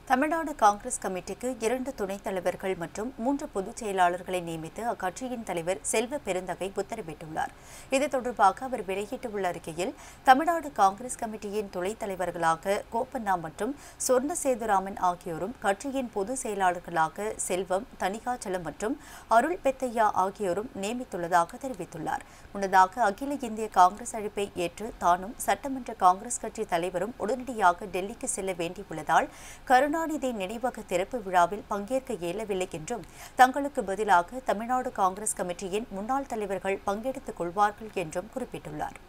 தமிழ்நாடு காங்கிரஸ் கமிட்டிக்கு இரண்டு துணைத் தலைவர்கள் மற்றும் மூன்று பொதுச் செயலாளர்களை நியமித்து அக்கட்சியின் தலைவர் செல்வ பெருந்தகை உத்தரவிட்டுள்ளார் இது தொடர்பாக அவர் வெளியிட்டுள்ள அறிக்கையில் தமிழ்நாடு காங்கிரஸ் கமிட்டியின் துணைத் தலைவர்களாக கோப்பண்ணா மற்றும் சொர்ண சேதுராமன் ஆகியோரும் கட்சியின் பொதுச் செயலாளர்களாக செல்வம் தணிகாச்சலம் மற்றும் அருள் பெத்தையா ஆகியோரும் நியமித்துள்ளதாக தெரிவித்துள்ளார் முன்னதாக அகில இந்திய காங்கிரஸ் அழைப்பை ஏற்று தானும் சட்டமன்ற காங்கிரஸ் கட்சி தலைவரும் உடனடியாக டெல்லிக்கு செல்ல வேண்டியுள்ளதால் கருணாநிதி நினைவக திறப்பு விழாவில் பங்கேற்க இயலவில்லை என்றும் தங்களுக்கு பதிலாக தமிழ்நாடு காங்கிரஸ் கமிட்டியின் முன்னாள் தலைவர்கள் பங்கெடுத்துக் கொள்வார்கள் என்றும் குறிப்பிட்டுள்ளார்